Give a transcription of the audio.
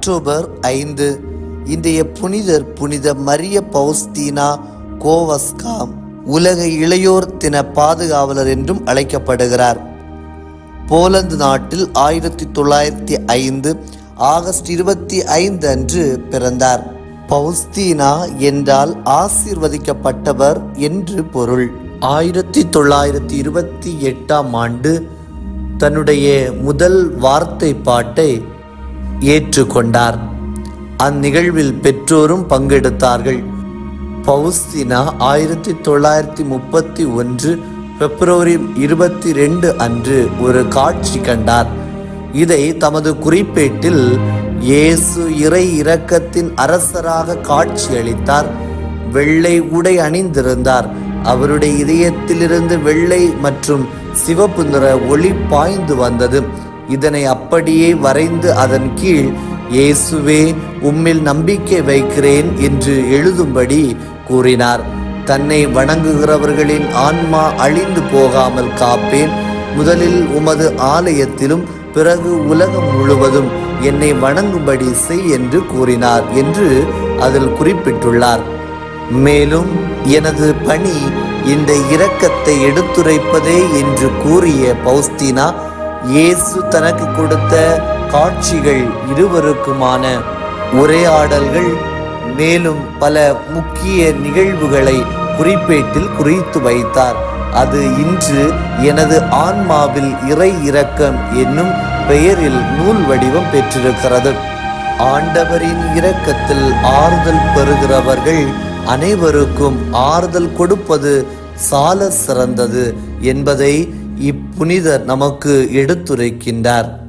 October ஐந்து இன்றைய புனிதர் புனித மரிய பௌஸ்தீனா கோவஸ்கா உலக இளையோர் தின பாதுகாவலர் என்றும் அழைக்கப்படுகிறார் போலந்து நாட்டில் ஆயிரத்தி தொள்ளாயிரத்தி ஐந்து ஆகஸ்ட் இருபத்தி ஐந்து அன்று பிறந்தார் பௌஸ்தீனா என்றால் ஆசீர்வதிக்கப்பட்டவர் என்று பொருள் ஆயிரத்தி தொள்ளாயிரத்தி இருபத்தி எட்டாம் ஆண்டு தன்னுடைய முதல் வார்த்தை பாட்டை ஏற்றுக்கொண்டார் அந்நிகழ்வில் பெற்றோரும் பங்கெடுத்தார்கள் பௌஸ்தினா ஆயிரத்தி தொள்ளாயிரத்தி முப்பத்தி ஒன்று பிப்ரவரி இருபத்தி ரெண்டு அன்று ஒரு காட்சி கண்டார் இதை தமது குறிப்பேட்டில் இயேசு இறை இரக்கத்தின் அரசராக காட்சியளித்தார் வெள்ளை உடை அணிந்திருந்தார் அவருடைய இதயத்திலிருந்து வெள்ளை மற்றும் சிவப்பு நிற ஒளி பாய்ந்து வந்தது இதனை அப்படியே வரைந்து அதன் கீழ் இயேசுவே உம்மில் நம்பிக்கை வைக்கிறேன் என்று எழுதும்படி கூறினார் தன்னை வணங்குகிறவர்களின் ஆன்மா அழிந்து போகாமல் காப்பேன் முதலில் உமது ஆலயத்திலும் பிறகு உலகம் முழுவதும் என்னை வணங்கும்படி செய் என்று கூறினார் என்று அதில் குறிப்பிட்டுள்ளார் மேலும் எனது பணி இந்த இரக்கத்தை எடுத்துரைப்பதே என்று கூறிய பௌஸ்தீனா இயேசு தனக்கு கொடுத்த காட்சிகள் இருவருக்குமான உரையாடல்கள் மேலும் பல முக்கிய நிகழ்வுகளை குறிப்பேட்டில் குறித்து வைத்தார் அது இன்று எனது ஆன்மாவில் இறை இரக்கம் என்னும் பெயரில் நூல் வடிவம் பெற்றிருக்கிறது ஆண்டவரின் இரக்கத்தில் ஆறுதல் பெறுகிறவர்கள் அனைவருக்கும் ஆறுதல் கொடுப்பது சால சிறந்தது என்பதை இப்புனிதர் நமக்கு எடுத்துரைக்கின்றார்